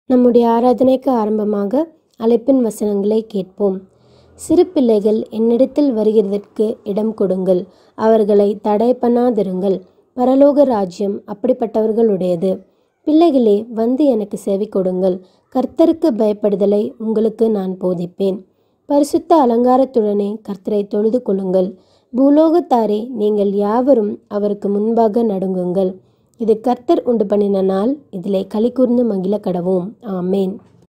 நம்முடைய ஆராதனைக்கு ஆரம்பமாக அழைப்பின் வசனங்களை கேட்போம் சிறு பிள்ளைகள் என்னிடத்தில் வருகிறதற்கு இடம் கொடுங்கள் அவர்களை தடை பண்ணாதிருங்கள் பரலோக ராஜ்யம் அப்படிப்பட்டவர்களுடையது பிள்ளைகளே வந்து எனக்கு செவி கொடுங்கள் கர்த்தருக்கு பயப்படுதலை உங்களுக்கு நான் போதிப்பேன் பரிசுத்த அலங்காரத்துடனே கர்த்தரை தொழுது கொள்ளுங்கள் பூலோகத்தாரே நீங்கள் யாவரும் அவருக்கு முன்பாக நடுங்குங்கள் இது கர்த்தர் உண்டு பண்ணின நாள் இதிலே களி கூர்ந்து மகிழ கடவோம் ஆமேன்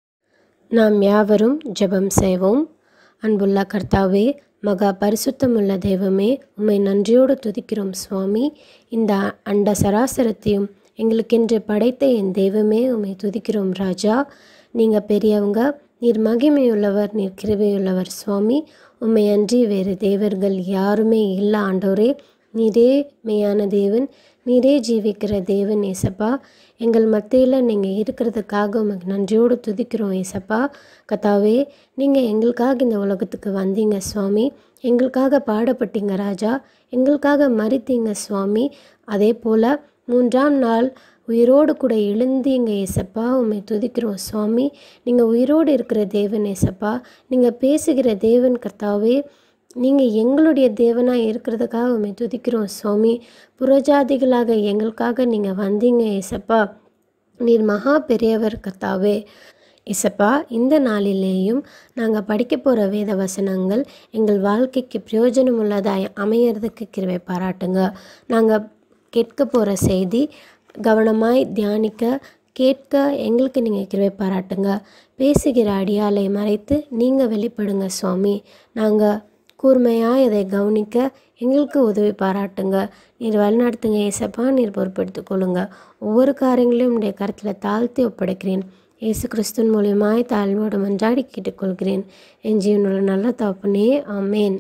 நாம் யாவரும் ஜெபம் செய்வோம் அன்புள்ள கர்த்தாவே மகா பரிசுத்தமுள்ள தெய்வமே உம்மை நன்றியோடு துதிக்கிறோம் சுவாமி இந்த அண்ட சராசரத்தையும் எங்களுக்கென்று படைத்த என் தெய்வமே உம்மை துதிக்கிறோம் ராஜா நீங்கள் பெரியவங்க நீர் மகிமையுள்ளவர் நீர் கிருபையுள்ளவர் சுவாமி உம்மை அன்றி வேறு தேவர்கள் யாருமே இல்லை ஆண்டவரே நீரே மெய்யான தேவன் நீரே ஜீவிக்கிற தேவன் ஏசப்பா எங்கள் மத்தியில் நீங்கள் இருக்கிறதுக்காக உமக்கு நன்றியோடு துதிக்கிறோம் ஏசப்பா கத்தாவே நீங்கள் எங்களுக்காக இந்த உலகத்துக்கு வந்தீங்க சுவாமி எங்களுக்காக பாடப்பட்டீங்க ராஜா எங்களுக்காக மறித்தீங்க சுவாமி அதே போல் மூன்றாம் நாள் உயிரோடு கூட எழுந்தீங்க ஏசப்பா உண்மை துதிக்கிறோம் சுவாமி நீங்கள் உயிரோடு இருக்கிற தேவன் ஏசப்பா நீங்கள் பேசுகிற தேவன் கர்த்தாவே நீங்கள் எங்களுடைய தேவனாக இருக்கிறதுக்காக உண்மை துதிக்கிறோம் சுவாமி புறஜாதிகளாக எங்களுக்காக நீங்கள் வந்தீங்க ஏசப்பா நீர் மகா பெரியவர் கர்த்தாவே இசப்பா இந்த நாளிலேயும் நாங்கள் படிக்க போகிற வேத வசனங்கள் எங்கள் வாழ்க்கைக்கு பிரயோஜனம் உள்ளதாய் அமையறதுக்கு கிருவை பாராட்டுங்க நாங்கள் கேட்க போகிற செய்தி கவனமாய் தியானிக்க கேட்க எங்களுக்கு நீங்கள் கிருவை பாராட்டுங்க பேசுகிற அடியாலை மறைத்து நீங்கள் வெளிப்படுங்க சுவாமி நாங்கள் கூர்மையாக இதை கவனிக்க எங்களுக்கு உதவி பாராட்டுங்க நீர் வழிநடத்துங்க ஏசப்பா நீர் பொறுப்பெடுத்துக் கொள்ளுங்க ஒவ்வொரு காரியங்களையும் உடைய கருத்தில் தாழ்த்தி ஒப்படைக்கிறேன் இயேசு கிறிஸ்துவின் மூலியமாய் தாழ்வோடு மன்றாடி கேட்டுக்கொள்கிறேன் என் ஜீவனுள்ள நல்ல தப்புனே ஆமேன்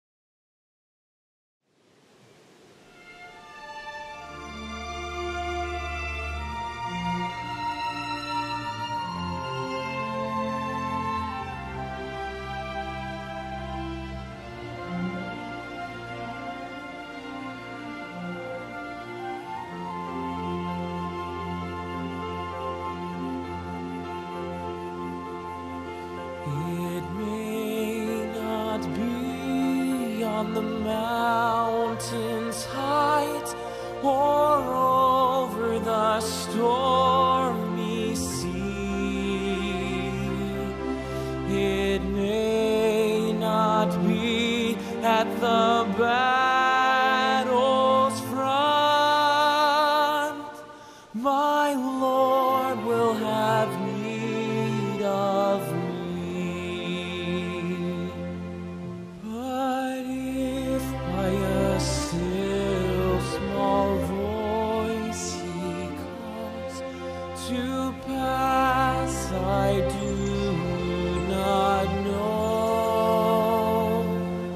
It may not be on the mountain's height or over the stormy sea. It may not be at the battle's front. My Lord will have need of me. But if by a still small voice he calls to pass, I do not know.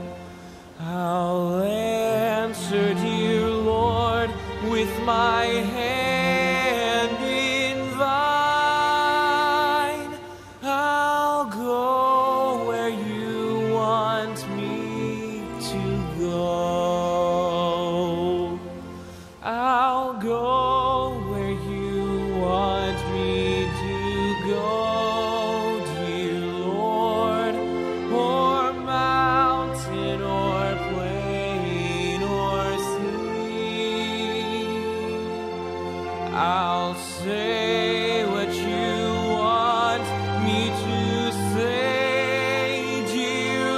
I'll answer, dear Lord, with my hand in thine. I'll go where you want me to go. I'll go where you want me to go, dear Lord, or mountain or plain or sea. I'll say what you want me to say, dear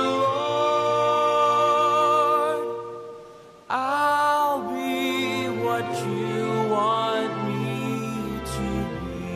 Lord. I'll be what you want me to be.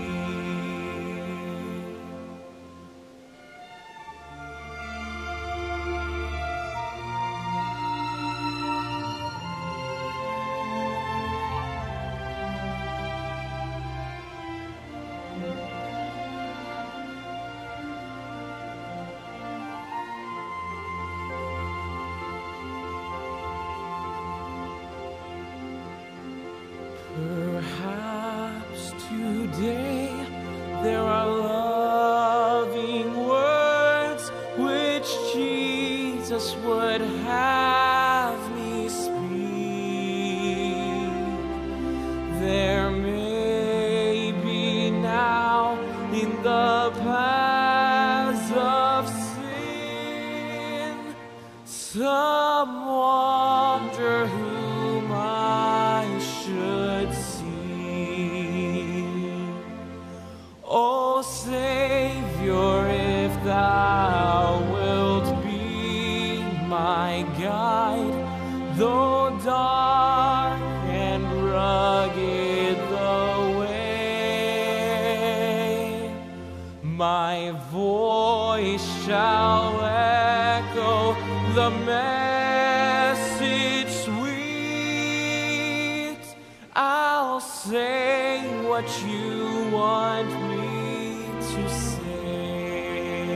Perhaps today there are loving words which Jesus would have me speak. There may be now paths of sin. Some wonder whom I should see. O Savior, if thou wilt be my guide, though dark and rugged the way, my voice shall echo the message sweet. I'll say what you want me to say.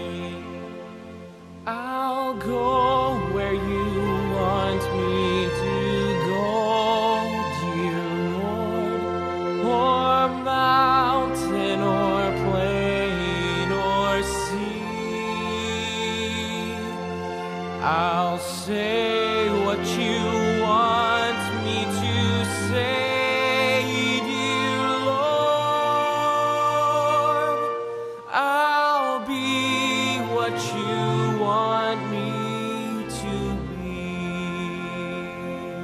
I'll go where you want me to go, dear Lord, or mountain or plain or sea. I'll say what you want me to say, dear Lord. I'll be what you want me to be.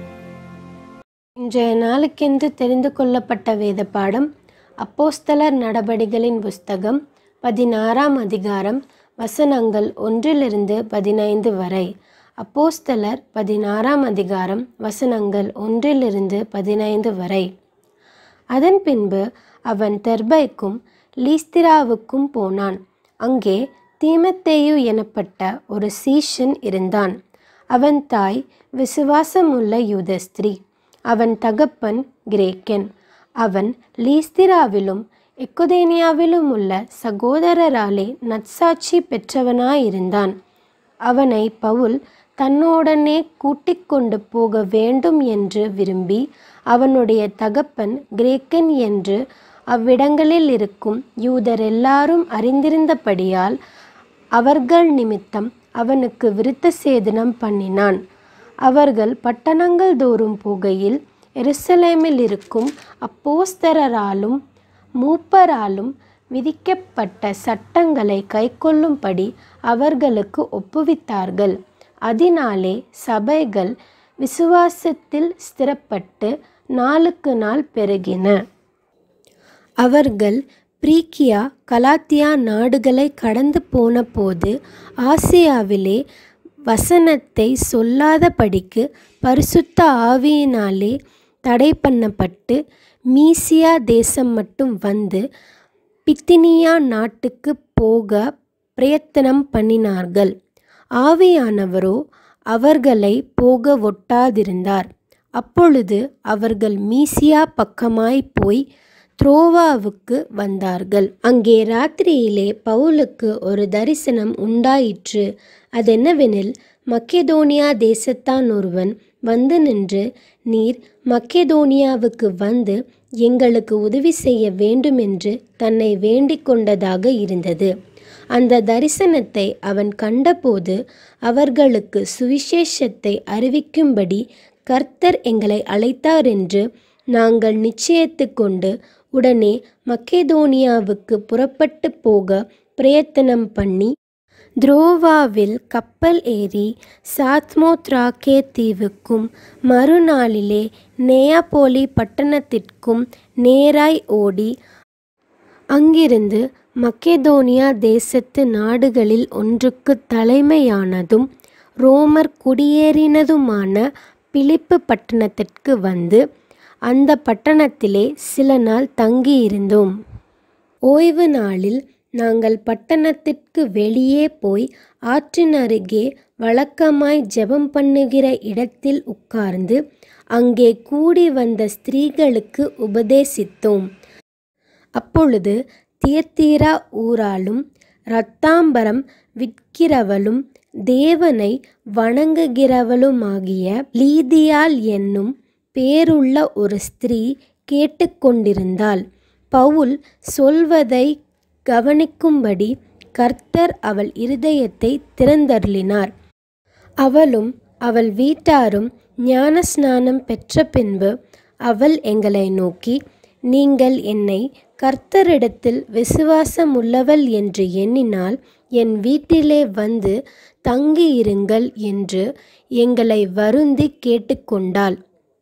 இன்றைய நாளுக்கென்று தெரிந்து கொள்ளப்பட்ட வேத பாடம் அப்போஸ்தலர் நடபடிகளின் புஸ்தகம் பதினாறாம் அதிகாரம் வசனங்கள் ஒன்றிலிருந்து பதினைந்து வரை அப்போஸ்தலர் பதினாறாம் அதிகாரம் வசனங்கள் ஒன்றிலிருந்து பதினைந்து வரை அதன் பின்பு அவன் தெர்பைக்கும் லீஸ்திராவுக்கும் போனான் அங்கே தீமத்தேயு எனப்பட்ட ஒரு சீஷன் இருந்தான் அவன் தாய் விசுவாசமுள்ள யூத ஸ்திரீ அவன் தகப்பன் கிரேக்கன் அவன் லீஸ்திராவிலும் எக்குதேனியாவிலும் உள்ள சகோதரராலே நற்சாட்சி பெற்றவனாயிருந்தான் அவனை பவுல் தன்னோடனே கூட்டிக் கொண்டு போக வேண்டும் என்று விரும்பி அவனுடைய தகப்பன் கிரேக்கன் என்று அவ்விடங்களில் இருக்கும் யூதர் எல்லாரும் அறிந்திருந்தபடியால் அவர்கள் நிமித்தம் அவனுக்கு விருத்த சேதனம் பண்ணினான் அவர்கள் பட்டணங்கள் தோறும் போகையில் எருசலேமில் இருக்கும் அப்போஸ்தரராலும் மூப்பராலும் விதிக்கப்பட்ட சட்டங்களை கைக்கொள்ளும்படி அவர்களுக்கு ஒப்புவித்தார்கள் அதனாலே சபைகள் விசுவாசத்தில் ஸ்திரப்பட்டு நாளுக்கு நாள் பெருகின அவர்கள் பிரீக்கியா கலாத்தியா நாடுகளை கடந்து போன போது ஆசியாவிலே வசனத்தை சொல்லாதபடிக்கு பரிசுத்த ஆவியினாலே தடை பண்ணப்பட்டு மீசியா தேசம் மட்டும் வந்து பித்தினியா நாட்டுக்கு போக பிரயத்தனம் பண்ணினார்கள் ஆவியானவரோ அவர்களை போக ஒட்டாதிருந்தார் அப்பொழுது அவர்கள் மீசியா பக்கமாய் போய் த்ரோவாவுக்கு வந்தார்கள் அங்கே ராத்திரியிலே பவுலுக்கு ஒரு தரிசனம் உண்டாயிற்று அதென்னவெனில் மக்கெதோனியா தேசத்தான் ஒருவன் வந்து நின்று நீர் மக்கெதோனியாவுக்கு வந்து எங்களுக்கு உதவி செய்ய வேண்டுமென்று தன்னை வேண்டிக் கொண்டதாக இருந்தது அந்த தரிசனத்தை அவன் கண்டபோது அவர்களுக்கு சுவிசேஷத்தை அறிவிக்கும்படி கர்த்தர் எங்களை அழைத்தார் என்று நாங்கள் நிச்சயித்து கொண்டு உடனே மக்கெதோனியாவுக்கு புறப்பட்டு போக பிரயத்தனம் பண்ணி துரோவாவில் கப்பல் ஏறி சாத்மோத்ராக்கே தீவுக்கும் மறுநாளிலே நேயாபோலி பட்டணத்திற்கும் நேராய் ஓடி அங்கிருந்து மக்கெதோனியா தேசத்து நாடுகளில் ஒன்றுக்கு தலைமையானதும் ரோமர் குடியேறினதுமான பிலிப்பு பட்டணத்திற்கு வந்து அந்த பட்டணத்திலே சில நாள் தங்கியிருந்தோம் ஓய்வு நாளில் நாங்கள் பட்டணத்திற்கு வெளியே போய் ஆற்றின் அருகே வழக்கமாய் ஜெபம் பண்ணுகிற இடத்தில் உட்கார்ந்து அங்கே கூடி வந்த ஸ்திரீகளுக்கு உபதேசித்தோம் அப்பொழுது தியத்தீரா ஊராலும் இரத்தாம்பரம் விற்கிறவளும் தேவனை வணங்குகிறவளுமாகிய லீதியால் என்னும் பேருள்ள ஒரு ஸ்திரீ கேட்டுக்கொண்டிருந்தாள் பவுல் சொல்வதை கவனிக்கும்படி கர்த்தர் அவள் இருதயத்தை திறந்தருளினார் அவளும் அவள் வீட்டாரும் ஞானஸ்நானம் பெற்ற பின்பு அவள் எங்களை நோக்கி நீங்கள் என்னை கர்த்தரிடத்தில் விசுவாசமுள்ளவள் என்று எண்ணினால் என் வீட்டிலே வந்து தங்கியிருங்கள் என்று எங்களை வருந்தி கேட்டுக்கொண்டாள்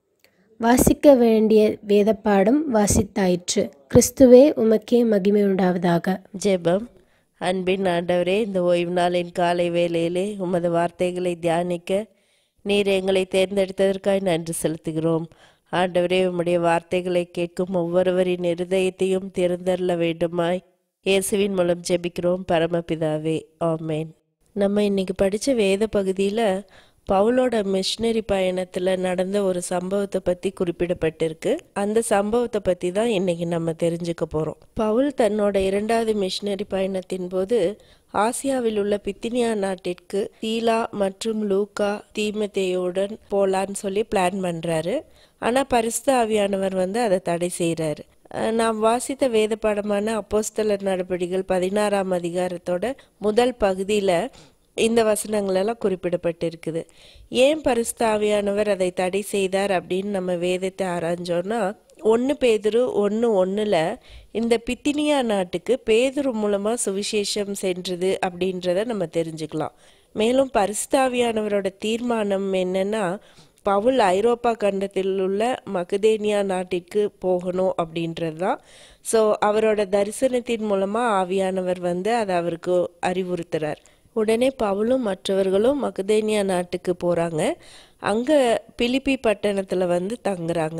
வாசிக்க வேண்டிய வேதப்பாடம் வாசித்தாயிற்று கிறிஸ்துவே உமக்கே மகிமை உண்டாவதாக ஜெபம் அன்பின் ஆண்டவரே இந்த ஓய்வு நாளின் காலை வேளையிலே உமது வார்த்தைகளை தியானிக்க நீர் எங்களை தேர்ந்தெடுத்ததற்காய் நன்றி செலுத்துகிறோம் ஆண்டவரே உம்முடைய வார்த்தைகளை கேட்கும் ஒவ்வொருவரின் இருதயத்தையும் திறந்தரல வேண்டுமாய் இயேசுவின் மூலம் ஜெபிக்கிறோம் பரமபிதாவே ஆமேன் நம்ம இன்னைக்கு படித்த வேத பகுதியில் பவுலோட மிஷினரி பயணத்தில் நடந்த ஒரு சம்பவத்தை பற்றி குறிப்பிடப்பட்டிருக்கு அந்த சம்பவத்தை பற்றி தான் இன்னைக்கு நம்ம தெரிஞ்சுக்க போகிறோம் பவுல் தன்னோட இரண்டாவது மிஷினரி பயணத்தின் போது ஆசியாவில் உள்ள பித்தினியா நாட்டிற்கு தீலா மற்றும் லூக்கா தீமத்தேயுடன் போலான்னு சொல்லி பிளான் பண்ணுறாரு ஆனால் பரிசுத்த ஆவியானவர் வந்து அதை தடை செய்கிறாரு நாம் வாசித்த வேத பாடமான அப்போஸ்தலர் நடவடிக்கைகள் பதினாறாம் அதிகாரத்தோட முதல் பகுதியில் இந்த வசனங்கள் எல்லாம் குறிப்பிடப்பட்டிருக்குது ஏன் பரிஸ்தாவியானவர் அதை தடை செய்தார் அப்படின்னு நம்ம வேதத்தை ஆராய்ஞ்சோன்னா ஒன்று பேதுரு ஒன்று ஒன்றில் இந்த பித்தினியா நாட்டுக்கு பேதுரு மூலமாக சுவிசேஷம் சென்றது அப்படின்றத நம்ம தெரிஞ்சுக்கலாம் மேலும் பரிஸ்தாவியானவரோட தீர்மானம் என்னன்னா பவுல் ஐரோப்பா கண்டத்தில் உள்ள மகதேனியா நாட்டிற்கு போகணும் அப்படின்றது தான் ஸோ அவரோட தரிசனத்தின் மூலமாக ஆவியானவர் வந்து அதை அவருக்கு அறிவுறுத்துறார் உடனே பவுலும் மற்றவர்களும் மகதேனியா நாட்டுக்கு போகிறாங்க அங்கே பிலிப்பி பட்டணத்தில் வந்து தங்குறாங்க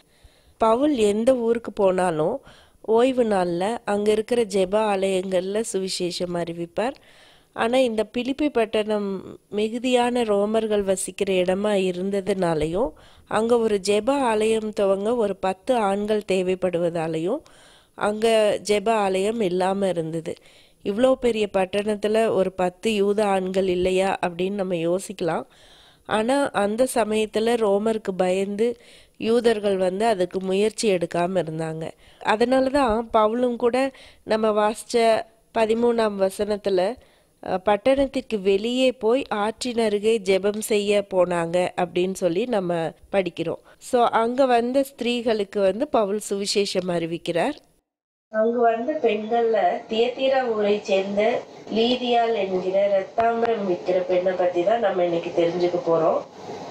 பவுல் எந்த ஊருக்கு போனாலும் ஓய்வு நாளில் அங்கே இருக்கிற ஜெப ஆலயங்களில் சுவிசேஷம் அறிவிப்பார் ஆனால் இந்த பிலிப்பி பட்டணம் மிகுதியான ரோமர்கள் வசிக்கிற இடமா இருந்ததுனாலையும் அங்கே ஒரு ஜெப ஆலயம் துவங்க ஒரு பத்து ஆண்கள் தேவைப்படுவதாலையும் அங்கே ஜெப ஆலயம் இல்லாமல் இருந்தது இவ்வளோ பெரிய பட்டணத்தில் ஒரு பத்து யூத ஆண்கள் இல்லையா அப்படின்னு நம்ம யோசிக்கலாம் ஆனால் அந்த சமயத்தில் ரோமருக்கு பயந்து யூதர்கள் வந்து அதுக்கு முயற்சி எடுக்காமல் இருந்தாங்க அதனால தான் பவுலும் கூட நம்ம வாசித்த பதிமூணாம் வசனத்தில் பட்டணத்திற்கு வெளியே போய் ஆற்றின் அருகே ஜெபம் செய்ய போனாங்க அப்படின்னு சொல்லி நம்ம படிக்கிறோம் ஸோ அங்கே வந்த ஸ்திரீகளுக்கு வந்து பவுல் சுவிசேஷம் அறிவிக்கிறார் அங்கு வந்த பெண்கள்ல தியத்தீரா ஊரை சேர்ந்த லீதியால் என்கிற ரத்தாம்பரம் விற்கிற பெண்ணை பத்தி தான் நம்ம இன்னைக்கு தெரிஞ்சுக்க போறோம்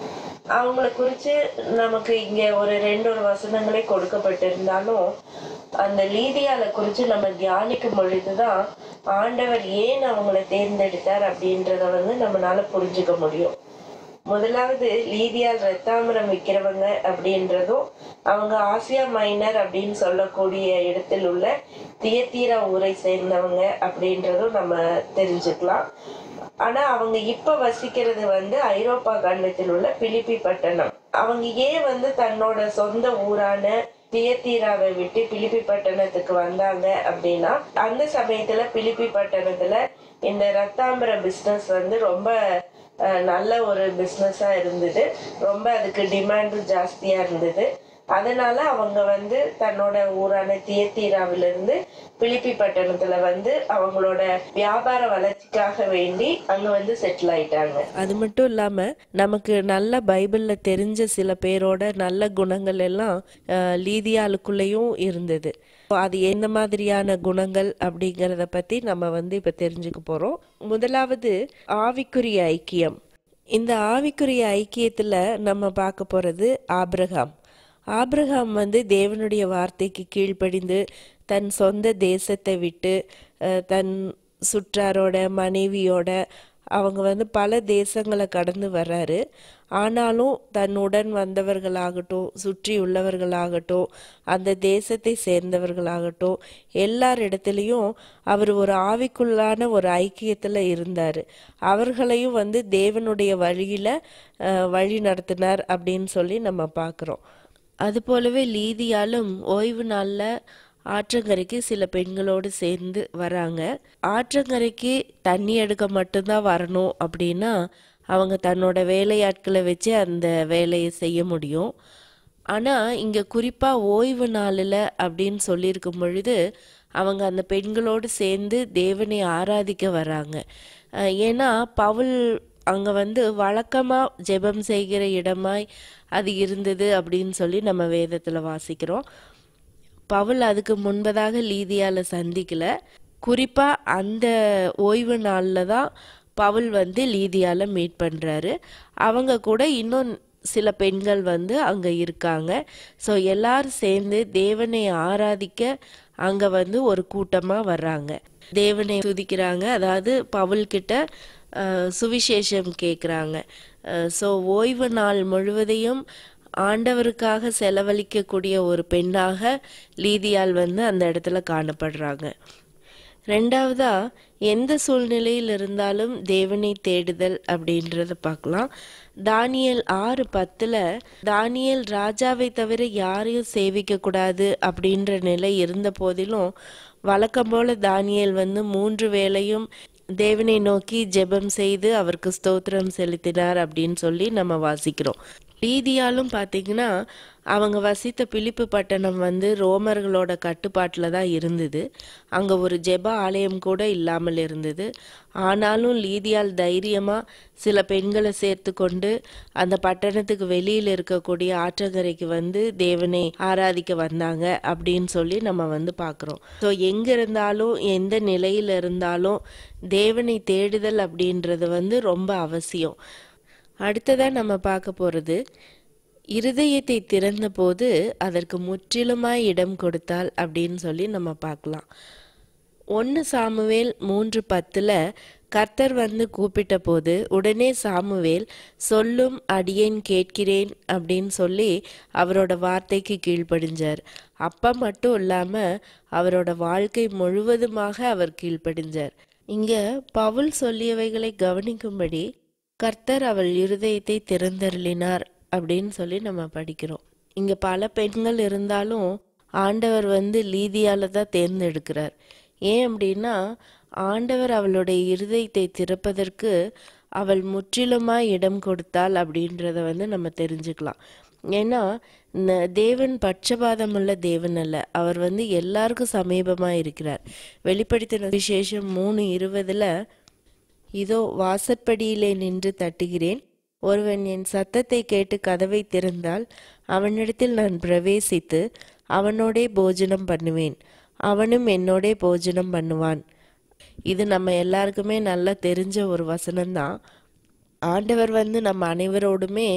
அவங்கள குறிச்சு நமக்கு இங்க ஒரு ரெண்டு ஒரு வசனங்களே கொடுக்கப்பட்டிருந்தாலும் அந்த லீதியால குறிச்சு நம்ம தியானிக்கும் பொழுதுதான் ஆண்டவர் ஏன் அவங்கள தேர்ந்தெடுத்தார் அப்படின்றத வந்து நம்மளால புரிஞ்சுக்க முடியும் முதலாவது லீதியால் ரத்தாமரம் விற்கிறவங்க அப்படின்றதும் அவங்க ஆசியா மைனர் அப்படின்னு சொல்லக்கூடிய இடத்தில் உள்ள தியத்தீரா ஊரை சேர்ந்தவங்க அப்படின்றதும் நம்ம தெரிஞ்சுக்கலாம் ஆனா அவங்க இப்ப வசிக்கிறது வந்து ஐரோப்பா கண்டத்தில் உள்ள பிலிப்பி பட்டணம் அவங்க ஏன் வந்து தன்னோட சொந்த ஊரான தியத்தீராவை விட்டு பிலிப்பி பட்டணத்துக்கு வந்தாங்க அப்படின்னா அந்த சமயத்துல பிலிப்பி பட்டணத்துல இந்த ரத்தாம்பர பிசினஸ் வந்து ரொம்ப நல்ல ஒரு பிஸ்னஸாக இருந்தது ரொம்ப அதுக்கு டிமாண்டும் ஜாஸ்தியாக இருந்தது அதனால அவங்க வந்து தன்னோட ஊரான தியத்தீராவிலிருந்து பிலிப்பி பட்டணத்துல வந்து அவங்களோட வியாபார வளர்ச்சிக்காக வேண்டி அங்க வந்து செட்டில் ஆயிட்டாங்க அது மட்டும் இல்லாம நமக்கு நல்ல பைபிள்ல தெரிஞ்ச சில பேரோட நல்ல குணங்கள் எல்லாம் லீதியாளுக்குள்ளேயும் இருந்தது அது எந்த மாதிரியான குணங்கள் அப்படிங்கிறத பத்தி நம்ம வந்து இப்ப தெரிஞ்சுக்க போறோம் முதலாவது ஆவிக்குரிய ஐக்கியம் இந்த ஆவிக்குரிய ஐக்கியத்துல நம்ம பார்க்க போறது ஆப்ரஹாம் ஆப்ரஹாம் வந்து தேவனுடைய வார்த்தைக்கு கீழ்ப்படிந்து தன் சொந்த தேசத்தை விட்டு தன் சுற்றாரோட மனைவியோட அவங்க வந்து பல தேசங்களை கடந்து வர்றாரு ஆனாலும் தன்னுடன் வந்தவர்களாகட்டும் சுற்றி உள்ளவர்களாகட்டும் அந்த தேசத்தை சேர்ந்தவர்களாகட்டும் எல்லாரிடத்துலையும் அவர் ஒரு ஆவிக்குள்ளான ஒரு ஐக்கியத்தில் இருந்தார் அவர்களையும் வந்து தேவனுடைய வழியில் வழி நடத்தினார் அப்படின்னு சொல்லி நம்ம பார்க்குறோம் அது போலவே லீதியாலும் ஓய்வு நாளில் ஆற்றங்கரைக்கு சில பெண்களோடு சேர்ந்து வராங்க ஆற்றங்கரைக்கு தண்ணி எடுக்க மட்டும்தான் வரணும் அப்படின்னா அவங்க தன்னோட வேலையாட்களை வச்சு அந்த வேலையை செய்ய முடியும் ஆனால் இங்கே குறிப்பாக ஓய்வு நாளில் அப்படின்னு சொல்லியிருக்கும் பொழுது அவங்க அந்த பெண்களோடு சேர்ந்து தேவனை ஆராதிக்க வராங்க ஏன்னா பவுல் அங்கே வந்து வழக்கமாக ஜெபம் செய்கிற இடமாய் அது இருந்தது அப்படின்னு சொல்லி நம்ம வேதத்தில் வாசிக்கிறோம் பவுல் அதுக்கு முன்பதாக லீதியால சந்திக்கல குறிப்பா அந்த ஓய்வு நாளில் தான் பவுல் வந்து லீதியால மீட் பண்றாரு அவங்க கூட இன்னும் சில பெண்கள் வந்து அங்க இருக்காங்க ஸோ எல்லாரும் சேர்ந்து தேவனை ஆராதிக்க அங்க வந்து ஒரு கூட்டமா வர்றாங்க தேவனை துதிக்கிறாங்க அதாவது பவுல் கிட்ட அஹ், சுவிசேஷம் கேட்குறாங்க ஸோ ஓய்வு நாள் முழுவதையும் ஆண்டவருக்காக செலவழிக்கக்கூடிய ஒரு பெண்ணாக லீதியால் வந்து அந்த இடத்துல காணப்படுறாங்க ரெண்டாவதா எந்த சூழ்நிலையில் இருந்தாலும் தேவனை தேடுதல் அப்படின்றத பார்க்கலாம் தானியேல் ஆறு பத்துல தானியேல் ராஜாவை தவிர யாரையும் சேவிக்க கூடாது அப்படின்ற நிலை இருந்த போதிலும் வழக்கம் போல தானியேல் வந்து மூன்று வேளையும் தேவனை நோக்கி ஜெபம் செய்து அவருக்கு ஸ்தோத்திரம் செலுத்தினார் அப்படின்னு சொல்லி நம்ம வாசிக்கிறோம் லீதியாலும் பார்த்தீங்கன்னா அவங்க வசித்த பிலிப்பு பட்டணம் வந்து ரோமர்களோட கட்டுப்பாட்டில் தான் இருந்தது அங்கே ஒரு ஜெப ஆலயம் கூட இல்லாமல் இருந்தது ஆனாலும் லீதியால் தைரியமாக சில பெண்களை சேர்த்து கொண்டு அந்த பட்டணத்துக்கு வெளியில் இருக்கக்கூடிய ஆற்றங்கரைக்கு வந்து தேவனை ஆராதிக்க வந்தாங்க அப்படின்னு சொல்லி நம்ம வந்து பார்க்குறோம் ஸோ எங்கே இருந்தாலும் எந்த நிலையில் இருந்தாலும் தேவனை தேடுதல் அப்படின்றது வந்து ரொம்ப அவசியம் அடுத்ததாக நம்ம பார்க்க போகிறது இருதயத்தை திறந்தபோது அதற்கு முற்றிலுமாய் இடம் கொடுத்தால் அப்படின்னு சொல்லி நம்ம பார்க்கலாம் ஒன்று சாமுவேல் மூன்று பத்தில் கர்த்தர் வந்து கூப்பிட்ட போது உடனே சாமுவேல் சொல்லும் அடியேன் கேட்கிறேன் அப்படின்னு சொல்லி அவரோட வார்த்தைக்கு கீழ்ப்படிஞ்சார் அப்ப மட்டும் இல்லாமல் அவரோட வாழ்க்கை முழுவதுமாக அவர் கீழ்ப்படிஞ்சார் இங்க பவுல் சொல்லியவைகளை கவனிக்கும்படி கர்த்தர் அவள் இருதயத்தை திறந்தருளினார் அப்படின்னு சொல்லி நம்ம படிக்கிறோம் இங்க பல பெண்கள் இருந்தாலும் ஆண்டவர் வந்து லீதியால தான் தேர்ந்தெடுக்கிறார் ஏன் அப்படின்னா ஆண்டவர் அவளுடைய இருதயத்தை திறப்பதற்கு அவள் முற்றிலுமாய் இடம் கொடுத்தாள் அப்படின்றத வந்து நம்ம தெரிஞ்சுக்கலாம் ஏன்னா ந- தேவன் பட்சபாதமுள்ள தேவன் அல்ல அவர் வந்து எல்லாருக்கும் சமீபமாக இருக்கிறார் வெளிப்படுத்தின விசேஷம் மூணு இருபதுல இதோ வாசற்படியிலே நின்று தட்டுகிறேன் ஒருவன் என் சத்தத்தை கேட்டு கதவை திறந்தால் அவனிடத்தில் நான் பிரவேசித்து அவனோடே போஜனம் பண்ணுவேன் அவனும் என்னோடே போஜனம் பண்ணுவான் இது நம்ம எல்லாருக்குமே நல்லா தெரிஞ்ச ஒரு வசனம்தான் ஆண்டவர் வந்து நம்ம அனைவரோடுமே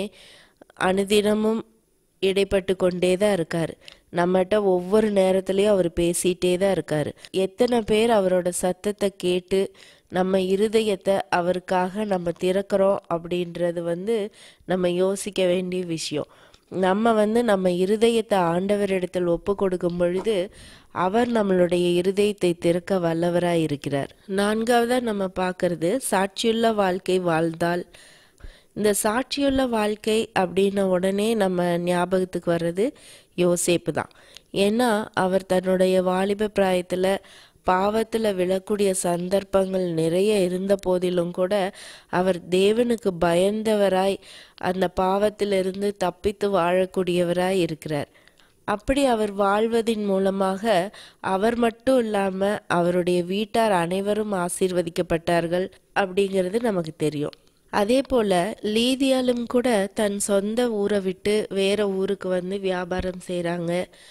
அனுதினமும் இடைப்பட்டு கொண்டே தான் இருக்கார் நம்மகிட்ட ஒவ்வொரு நேரத்துலையும் அவர் பேசிட்டே தான் இருக்கார் எத்தனை பேர் அவரோட சத்தத்தை கேட்டு நம்ம இருதயத்தை அவருக்காக நம்ம திறக்கிறோம் அப்படின்றது வந்து நம்ம யோசிக்க வேண்டிய விஷயம் நம்ம வந்து நம்ம இருதயத்தை ஆண்டவரிடத்தில் ஒப்பு கொடுக்கும் பொழுது அவர் நம்மளுடைய இருதயத்தை திறக்க வல்லவராய் இருக்கிறார் நான்காவதா நம்ம பார்க்கறது சாட்சியுள்ள வாழ்க்கை வாழ்ந்தால் இந்த சாட்சியுள்ள வாழ்க்கை அப்படின்ன உடனே நம்ம ஞாபகத்துக்கு வர்றது யோசேப்பு தான் ஏன்னா அவர் தன்னுடைய வாலிப பிராயத்தில் பாவத்தில் விழக்கூடிய சந்தர்ப்பங்கள் நிறைய இருந்த போதிலும் கூட அவர் தேவனுக்கு பயந்தவராய் அந்த பாவத்திலிருந்து தப்பித்து வாழக்கூடியவராய் இருக்கிறார் அப்படி அவர் வாழ்வதின் மூலமாக அவர் மட்டும் இல்லாமல் அவருடைய வீட்டார் அனைவரும் ஆசீர்வதிக்கப்பட்டார்கள் அப்படிங்கிறது நமக்கு தெரியும் அதே போல லீதியாலும் கூட தன் சொந்த ஊரை விட்டு வேற ஊருக்கு வந்து வியாபாரம் செய்கிறாங்க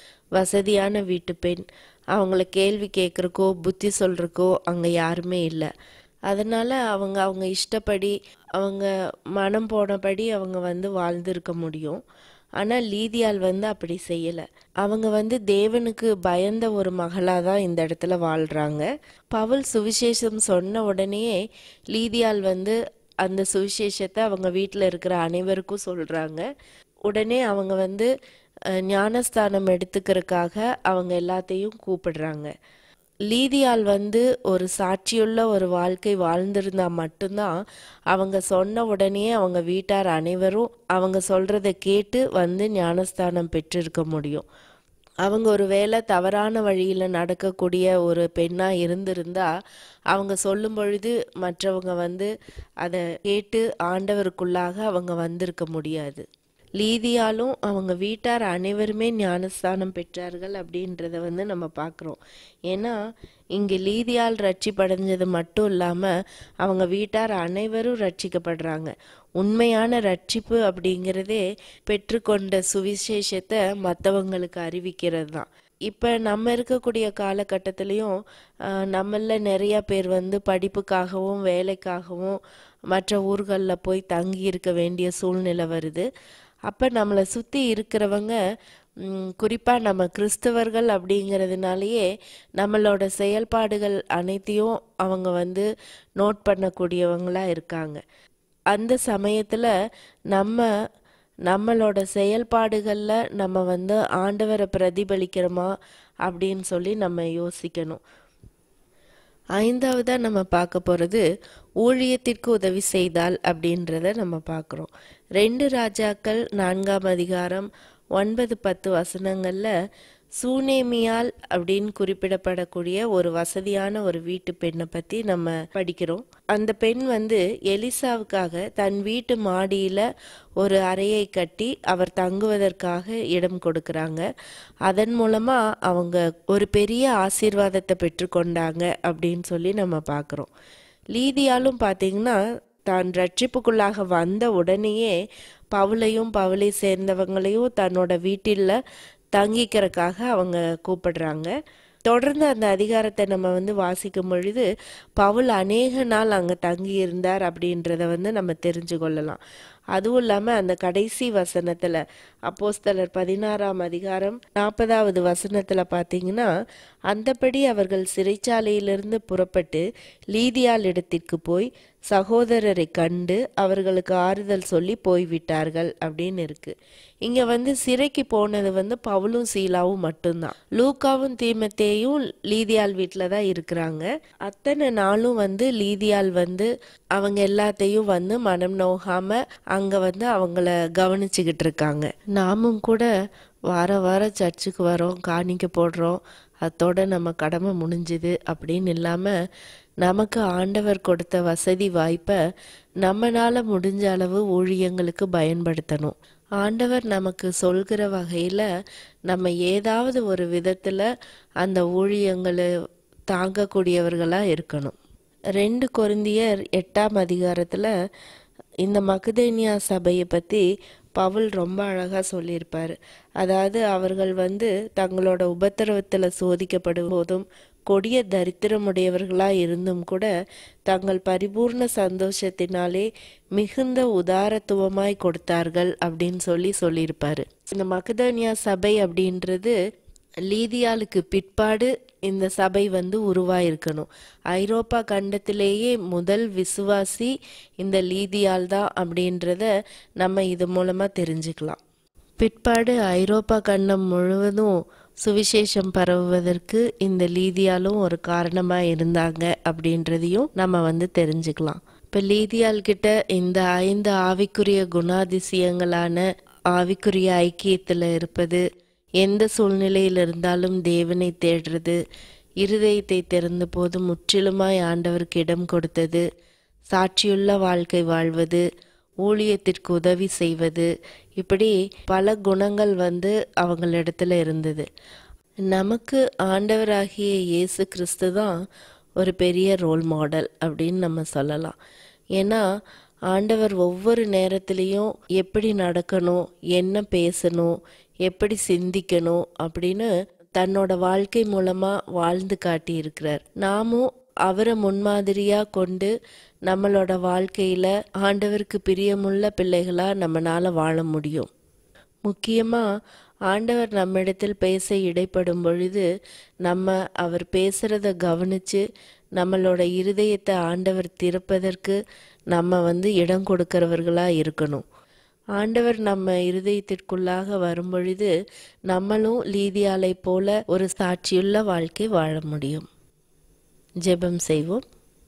வசதியான வீட்டு பெண் அவங்கள கேள்வி கேட்குறக்கோ புத்தி சொல்றக்கோ அங்கே யாருமே இல்லை அதனால அவங்க அவங்க இஷ்டப்படி அவங்க மனம் போனபடி அவங்க வந்து வாழ்ந்திருக்க முடியும் ஆனால் லீதியால் வந்து அப்படி செய்யலை அவங்க வந்து தேவனுக்கு பயந்த ஒரு மகளாக தான் இந்த இடத்துல வாழ்கிறாங்க பவுல் சுவிசேஷம் சொன்ன உடனேயே லீதியால் வந்து அந்த சுவிசேஷத்தை அவங்க வீட்டில் இருக்கிற அனைவருக்கும் சொல்கிறாங்க உடனே அவங்க வந்து அஹ், ஞானஸ்தானம் எடுத்துக்கிறதுக்காக அவங்க எல்லாத்தையும் கூப்பிடுறாங்க லீதியால் வந்து ஒரு சாட்சியுள்ள ஒரு வாழ்க்கை வாழ்ந்திருந்தா மட்டும்தான் அவங்க சொன்ன உடனே அவங்க வீட்டார் அனைவரும் அவங்க சொல்றத கேட்டு வந்து ஞானஸ்தானம் பெற்றிருக்க முடியும் அவங்க ஒரு வேளை தவறான வழியில் நடக்கக்கூடிய ஒரு பெண்ணாக இருந்திருந்தா அவங்க சொல்லும் பொழுது மற்றவங்க வந்து அதை கேட்டு ஆண்டவருக்குள்ளாக அவங்க வந்திருக்க முடியாது லீதியாலும் அவங்க வீட்டார் அனைவருமே ஞானஸ்தானம் பெற்றார்கள் அப்படின்றத வந்து நம்ம பார்க்குறோம் ஏன்னா இங்கே லீதியால் ரட்சிப்படைஞ்சது மட்டும் இல்லாமல் அவங்க வீட்டார் அனைவரும் ரட்சிக்கப்படுறாங்க உண்மையான ரட்சிப்பு அப்படிங்கிறதே பெற்றுக்கொண்ட சுவிசேஷத்தை மற்றவங்களுக்கு அறிவிக்கிறது தான் இப்போ நம்ம இருக்கக்கூடிய காலகட்டத்திலையும் நம்மள நிறைய பேர் வந்து படிப்புக்காகவும் வேலைக்காகவும் மற்ற ஊர்களில் போய் தங்கி இருக்க வேண்டிய சூழ்நிலை வருது அப்போ நம்மளை சுற்றி இருக்கிறவங்க குறிப்பாக நம்ம கிறிஸ்தவர்கள் அப்படிங்கிறதுனாலயே நம்மளோட செயல்பாடுகள் அனைத்தையும் அவங்க வந்து நோட் பண்ணக்கூடியவங்களா இருக்காங்க அந்த சமயத்தில் நம்ம நம்மளோட செயல்பாடுகளில் நம்ம வந்து ஆண்டவரை பிரதிபலிக்கிறோமா அப்படின்னு சொல்லி நம்ம யோசிக்கணும் ஐந்தாவதாக நம்ம பார்க்க போகிறது ஊழியத்திற்கு உதவி செய்தால் அப்படின்றத நம்ம பார்க்குறோம் ரெண்டு ராஜாக்கள் நான்காம் அதிகாரம் ஒன்பது பத்து வசனங்களில் சூனேமியால் அப்படின்னு குறிப்பிடப்படக்கூடிய ஒரு வசதியான ஒரு வீட்டு பெண்ணை பற்றி நம்ம படிக்கிறோம் அந்த பெண் வந்து எலிசாவுக்காக தன் வீட்டு மாடியில் ஒரு அறையை கட்டி அவர் தங்குவதற்காக இடம் கொடுக்குறாங்க அதன் மூலமாக அவங்க ஒரு பெரிய ஆசீர்வாதத்தை பெற்றுக்கொண்டாங்க அப்படின்னு சொல்லி நம்ம பார்க்குறோம் லீதியாலும் பார்த்தீங்கன்னா தான் ரட்சிப்புக்குள்ளாக வந்த உடனேயே பவுலையும் பவுலை சேர்ந்தவங்களையும் தன்னோட வீட்டில் தங்கிக்கிறதுக்காக அவங்க கூப்பிடுறாங்க தொடர்ந்து அந்த அதிகாரத்தை நம்ம வந்து வாசிக்கும் பொழுது பவுல் அநேக நாள் அங்கே தங்கி இருந்தார் அப்படின்றத வந்து நம்ம தெரிஞ்சு கொள்ளலாம் அதுவும் இல்லாமல் அந்த கடைசி வசனத்தில் அப்போஸ்தலர் பதினாறாம் அதிகாரம் நாற்பதாவது வசனத்தில் பார்த்தீங்கன்னா அந்தபடி அவர்கள் சிறைச்சாலையிலிருந்து புறப்பட்டு லீதியால் இடத்திற்கு போய் சகோதரரை கண்டு அவர்களுக்கு ஆறுதல் சொல்லி போய்விட்டார்கள் அப்படின்னு இருக்கு இங்க வந்து சிறைக்கு போனது வந்து பவுலும் சீலாவும் மட்டும்தான் லூக்காவும் தீமத்தேயும் லீதியால் வீட்டில் தான் இருக்கிறாங்க அத்தனை நாளும் வந்து லீதியால் வந்து அவங்க எல்லாத்தையும் வந்து மனம் நோகாம அங்க வந்து அவங்கள கவனிச்சுக்கிட்டு இருக்காங்க நாமும் கூட வார வாரம் சர்ச்சுக்கு வரோம் காணிக்க போடுறோம் அத்தோட நம்ம கடமை முடிஞ்சுது அப்படின்னு இல்லாமல் நமக்கு ஆண்டவர் கொடுத்த வசதி வாய்ப்பை நம்மனால முடிஞ்ச அளவு ஊழியங்களுக்கு பயன்படுத்தணும் ஆண்டவர் நமக்கு சொல்கிற வகையில் நம்ம ஏதாவது ஒரு விதத்தில் அந்த ஊழியங்களை தாங்கக்கூடியவர்களாக இருக்கணும் ரெண்டு கொரிந்தியர் எட்டாம் அதிகாரத்தில் இந்த மகதேனியா சபையை பற்றி பவுல் ரொம்ப அழகாக சொல்லியிருப்பார் அதாவது அவர்கள் வந்து தங்களோட உபத்திரவத்தில் சோதிக்கப்படும் போதும் கொடிய தரித்திரமுடையவர்களாக இருந்தும் கூட தங்கள் பரிபூர்ண சந்தோஷத்தினாலே மிகுந்த உதாரத்துவமாய் கொடுத்தார்கள் அப்படின்னு சொல்லி சொல்லியிருப்பாரு இந்த மகதோனியா சபை அப்படின்றது லீதியாளுக்கு பிற்பாடு இந்த சபை வந்து உருவாயிருக்கணும் ஐரோப்பா கண்டத்திலேயே முதல் விசுவாசி இந்த லீதியால் தான் அப்படின்றத நம்ம இது மூலமாக தெரிஞ்சுக்கலாம் பிற்பாடு ஐரோப்பா கண்டம் முழுவதும் சுவிசேஷம் பரவுவதற்கு இந்த லீதியாலும் ஒரு காரணமாக இருந்தாங்க அப்படின்றதையும் நம்ம வந்து தெரிஞ்சுக்கலாம் இப்போ லீதியால் கிட்ட இந்த ஐந்து ஆவிக்குரிய குணாதிசயங்களான ஆவிக்குரிய ஐக்கியத்தில் இருப்பது எந்த சூழ்நிலையில் இருந்தாலும் தேவனை தேடுறது இருதயத்தை திறந்த போது முற்றிலுமாய் ஆண்டவருக்கு இடம் கொடுத்தது சாட்சியுள்ள வாழ்க்கை வாழ்வது ஊழியத்திற்கு உதவி செய்வது இப்படி பல குணங்கள் வந்து அவங்களிடத்துல இருந்தது நமக்கு ஆண்டவராகிய இயேசு கிறிஸ்து தான் ஒரு பெரிய ரோல் மாடல் அப்படின்னு நம்ம சொல்லலாம் ஏன்னா ஆண்டவர் ஒவ்வொரு நேரத்துலேயும் எப்படி நடக்கணும் என்ன பேசணும் எப்படி சிந்திக்கணும் அப்படின்னு தன்னோட வாழ்க்கை மூலமாக வாழ்ந்து காட்டியிருக்கிறார் நாமும் அவரை முன்மாதிரியாக கொண்டு நம்மளோட வாழ்க்கையில் ஆண்டவருக்கு பிரியமுள்ள பிள்ளைகளாக நம்மளால் வாழ முடியும் முக்கியமாக ஆண்டவர் நம்மிடத்தில் பேச இடைப்படும் பொழுது நம்ம அவர் பேசுகிறத கவனித்து நம்மளோட இருதயத்தை ஆண்டவர் திறப்பதற்கு நம்ம வந்து இடம் கொடுக்கிறவர்களாக இருக்கணும் ஆண்டவர் நம்ம இருதயத்திற்குள்ளாக வரும்பொழுது நம்மளும் லீதியாலை போல ஒரு சாட்சியுள்ள வாழ்க்கை வாழ முடியும் ஜெபம் செய்வோம்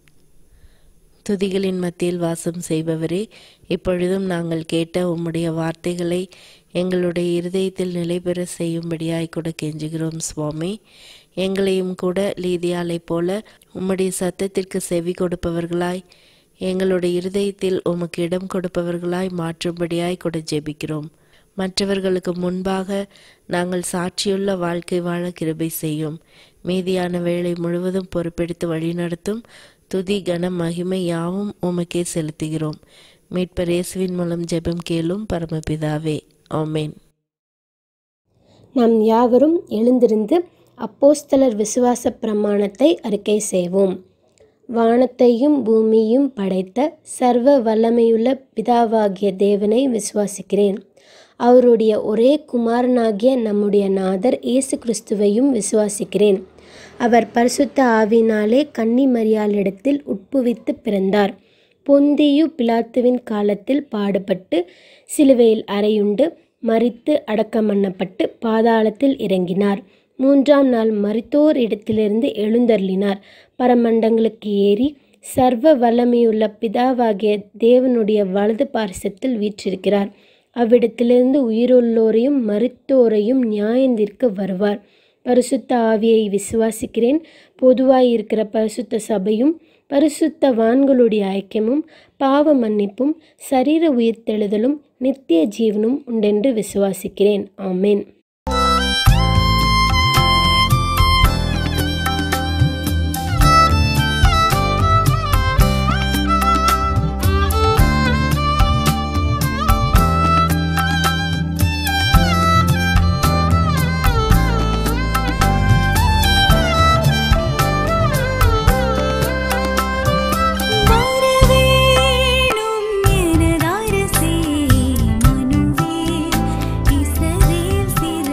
துதிகளின் மத்தியில் வாசம் செய்பவரே இப்பொழுதும் நாங்கள் கேட்ட உம்முடைய வார்த்தைகளை எங்களுடைய இருதயத்தில் நிலை பெற செய்யும்படியாய் கூட கெஞ்சுகிறோம் சுவாமி எங்களையும் கூட லீதியாலை போல உம்முடைய சத்தத்திற்கு செவி கொடுப்பவர்களாய் எங்களுடைய இருதயத்தில் உமக்கு இடம் கொடுப்பவர்களாய் மாற்றும்படியாய் கூட ஜெபிக்கிறோம் மற்றவர்களுக்கு முன்பாக நாங்கள் சாட்சியுள்ள வாழ்க்கை வாழ கிருபை செய்யும் மீதியான வேலை முழுவதும் பொறுப்பெடுத்து வழிநடத்தும் துதி கன மகிமை யாவும் உமக்கே செலுத்துகிறோம் மீட்பர் இயேசுவின் மூலம் ஜெபம் கேளும் பரமபிதாவே ஆமேன் நாம் யாவரும் எழுந்திருந்து அப்போஸ்தலர் விசுவாச பிரமாணத்தை அறிக்கை செய்வோம் வானத்தையும் பூமியும் படைத்த சர்வ வல்லமையுள்ள பிதாவாகிய தேவனை விசுவாசிக்கிறேன் அவருடைய ஒரே குமாரனாகிய நம்முடைய நாதர் இயேசு கிறிஸ்துவையும் விசுவாசிக்கிறேன் அவர் பரிசுத்த ஆவினாலே கன்னி மரியாளிடத்தில் உட்புவித்து பிறந்தார் பொந்தியு பிலாத்துவின் காலத்தில் பாடுபட்டு சிலுவையில் அறையுண்டு மரித்து அடக்கம் பண்ணப்பட்டு பாதாளத்தில் இறங்கினார் மூன்றாம் நாள் மரித்தோர் இடத்திலிருந்து எழுந்தருளினார் பரமண்டங்களுக்கு ஏறி சர்வ வல்லமையுள்ள பிதாவாகிய தேவனுடைய வலது பாரிசத்தில் வீற்றிருக்கிறார் அவ்விடத்திலிருந்து உயிருள்ளோரையும் மருத்தோரையும் நியாயந்திருக்க வருவார் பரிசுத்த ஆவியை விசுவாசிக்கிறேன் பொதுவாய் இருக்கிற பரிசுத்த சபையும் பரிசுத்த வான்களுடைய ஐக்கியமும் பாவ மன்னிப்பும் சரீர உயிர்த்தெழுதலும் நித்திய ஜீவனும் உண்டென்று விசுவாசிக்கிறேன் ஆமேன் வரவேணும் எனதாரசே மனுவே இஸ்ரவேல்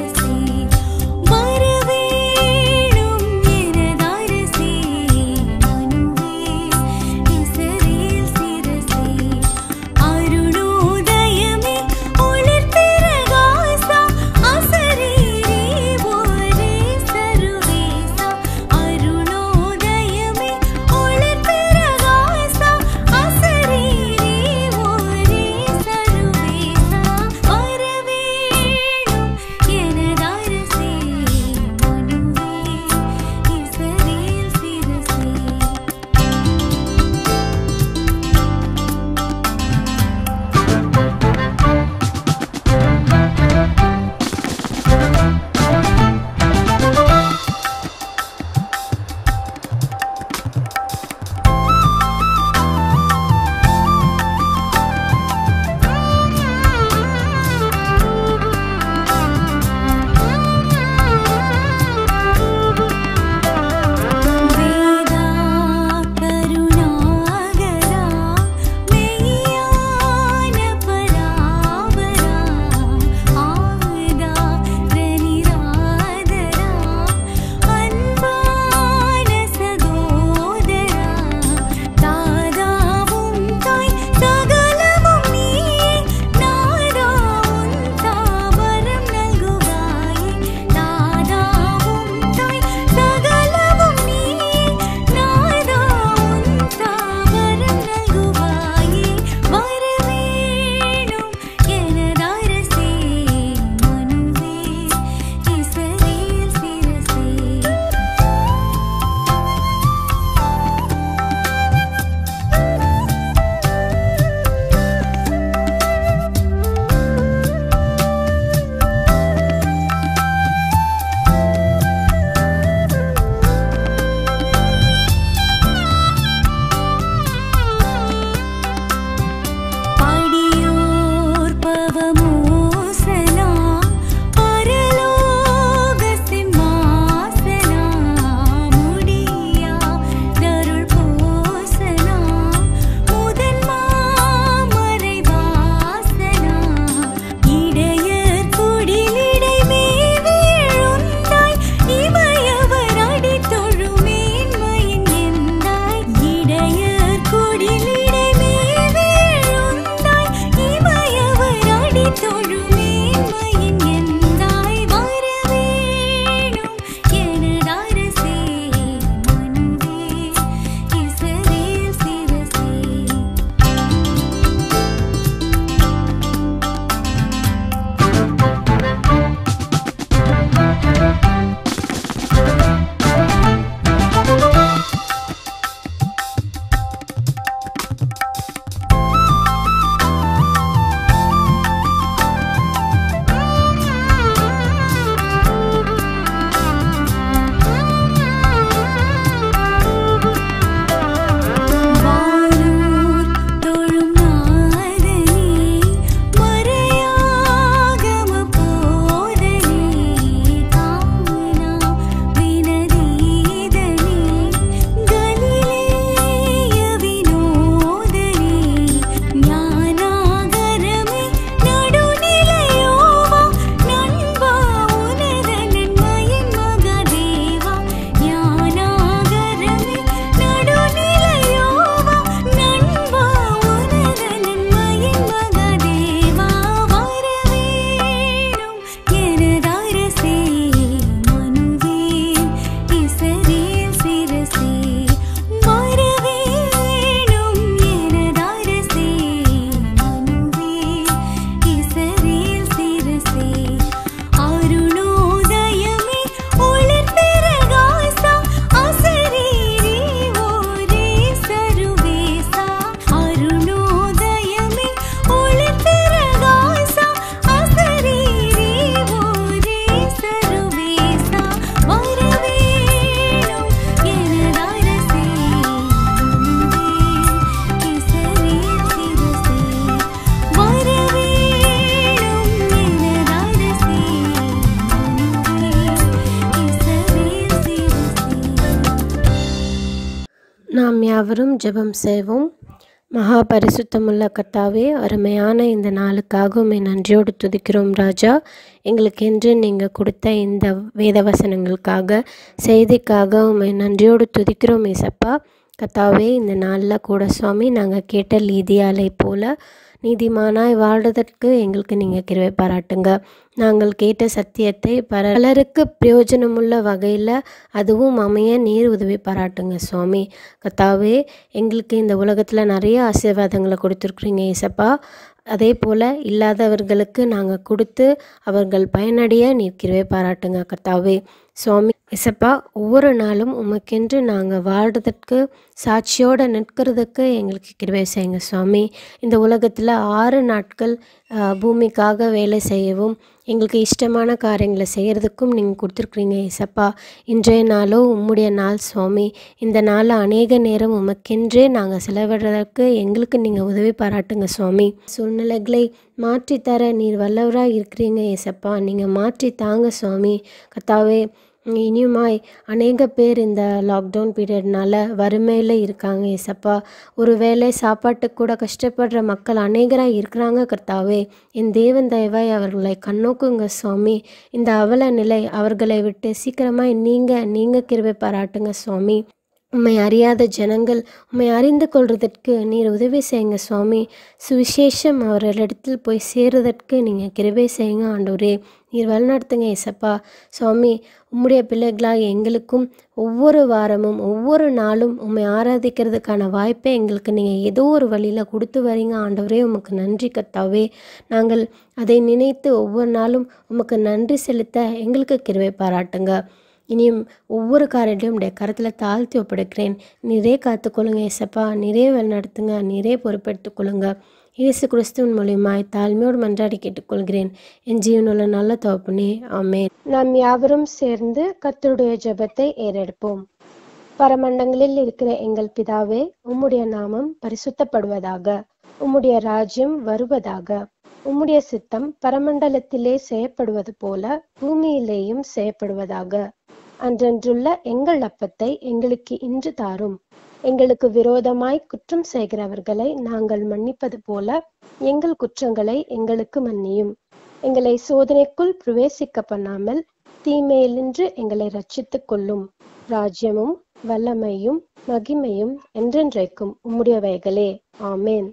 நாம் யாவரும் ஜெபம் செய்வோம் மகா பரிசுத்தமுள்ள கர்த்தாவே அருமையான இந்த நாளுக்காக உம்மை நன்றியோடு துதிக்கிறோம் ராஜா எங்களுக்கென்று நீங்கள் கொடுத்த இந்த வேத வசனங்களுக்காக செய்திக்காக உம்மை நன்றியோடு துதிக்கிறோம் ஏசப்பா கர்த்தாவே இந்த நாளில் கூட சுவாமி நாங்கள் கேட்ட லீதியாலை போல நீதிமானாய் வாழ்வதற்கு எங்களுக்கு நீங்கள் கிருவை பாராட்டுங்க நாங்கள் கேட்ட சத்தியத்தை பலருக்கு பிரயோஜனமுள்ள வகையில் அதுவும் அமைய நீர் உதவி பாராட்டுங்க சுவாமி கத்தாவே எங்களுக்கு இந்த உலகத்தில் நிறைய ஆசீர்வாதங்களை கொடுத்துருக்குறீங்க ஏசப்பா அதே போல் இல்லாதவர்களுக்கு நாங்கள் கொடுத்து அவர்கள் பயனடைய நீர் கிருவை பாராட்டுங்க கத்தாவே சுவாமி இசப்பா ஒவ்வொரு நாளும் உமக்கென்று நாங்கள் வாழ்றதற்கு சாட்சியோடு நிற்கிறதுக்கு எங்களுக்கு கிருபை செய்யுங்க சுவாமி இந்த உலகத்தில் ஆறு நாட்கள் ஆஹ், பூமிக்காக வேலை செய்யவும் எங்களுக்கு இஷ்டமான காரியங்களை செய்கிறதுக்கும் நீங்கள் கொடுத்துருக்குறீங்க இசப்பா இன்றைய நாளோ உம்முடைய நாள் சுவாமி இந்த நாளில் அநேக நேரம் உமக்கென்றே நாங்கள் செலவிடுறதற்கு எங்களுக்கு நீங்கள் உதவி பாராட்டுங்க சுவாமி சூழ்நிலைகளை மாற்றித்தர நீர் வல்லவராக இருக்கிறீங்க ஏசப்பா நீங்கள் மாற்றி தாங்க சுவாமி கத்தாவே இனியுமாய் அநேக பேர் இந்த லாக்டவுன் பீரியட்னால வறுமையில் இருக்காங்க ஏசப்பா ஒரு வேளை சாப்பாட்டுக்கு கூட கஷ்டப்படுற மக்கள் அநேகராக இருக்கிறாங்க கர்த்தாவே என் தேவன் தயவாய் அவர்களை கண்ணோக்குங்க சுவாமி இந்த அவல நிலை அவர்களை விட்டு சீக்கிரமாய் நீங்கள் நீங்கள் கிருபை பாராட்டுங்க சுவாமி உம்மை அறியாத ஜனங்கள் உம்மை அறிந்து கொள்றதற்கு நீர் உதவி செய்யுங்க சுவாமி சுவிசேஷம் அவர்களிடத்தில் போய் சேருவதற்கு நீங்கள் கிருபை செய்யுங்க ஆண்டவரே நீர் வழிநடத்துங்க ஏசப்பா சுவாமி உம்முடைய பிள்ளைகளாக எங்களுக்கும் ஒவ்வொரு வாரமும் ஒவ்வொரு நாளும் உம்மை ஆராதிக்கிறதுக்கான வாய்ப்பை எங்களுக்கு நீங்கள் ஏதோ ஒரு வழியில் கொடுத்து வரீங்க ஆண்டவரே உமக்கு நன்றி கத்தாவே நாங்கள் அதை நினைத்து ஒவ்வொரு நாளும் உமக்கு நன்றி செலுத்த எங்களுக்கு கிருபை பாராட்டுங்க இனியும் ஒவ்வொரு காரியத்தையும் உடைய கரத்தில் தாழ்த்தி ஒப்படைக்கிறேன் நிறைய காத்துக்கொள்ளுங்க ஏசப்பா நிறைய வழிநடத்துங்க நிறைய பொறுப்பெடுத்துக் கொள்ளுங்க இயேசு கிறிஸ்துவின் மூலியமாய் தாழ்மையோடு மன்றாடி கேட்டுக்கொள்கிறேன் என் ஜீவனுள்ள நல்ல தகப்பனே ஆமென் நாம் யாவரும் சேர்ந்து கர்த்தருடைய ஜெபத்தை ஏறெடுப்போம் பரமண்டங்களில் இருக்கிற எங்கள் பிதாவே உம்முடைய நாமம் பரிசுத்தப்படுவதாக உம்முடைய ராஜ்யம் வருவதாக உம்முடைய சித்தம் பரமண்டலத்திலே செய்யப்படுவது போல பூமியிலேயும் செய்யப்படுவதாக அன்றன்றுள்ள எங்கள் அப்பத்தை எங்களுக்கு இன்று தாரும் எங்களுக்கு விரோதமாய் குற்றம் செய்கிறவர்களை நாங்கள் மன்னிப்பது போல எங்கள் குற்றங்களை எங்களுக்கு மன்னியும் எங்களை சோதனைக்குள் பிரவேசிக்க பண்ணாமல் தீமையிலின்று எங்களை ரட்சித்துக் கொள்ளும் ராஜ்யமும் வல்லமையும் மகிமையும் என்றென்றைக்கும் உம்முடையவைகளே ஆமேன்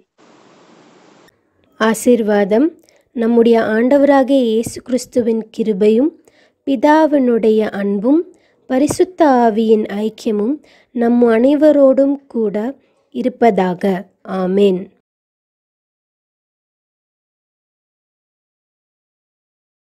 ஆசீர்வாதம் நம்முடைய ஆண்டவராகிய இயேசு கிறிஸ்துவின் கிருபையும் பிதாவினுடைய அன்பும் பரிசுத்த ஆவியின் ஐக்கியமும் நம் அனைவரோடும் கூட இருப்பதாக ஆமேன்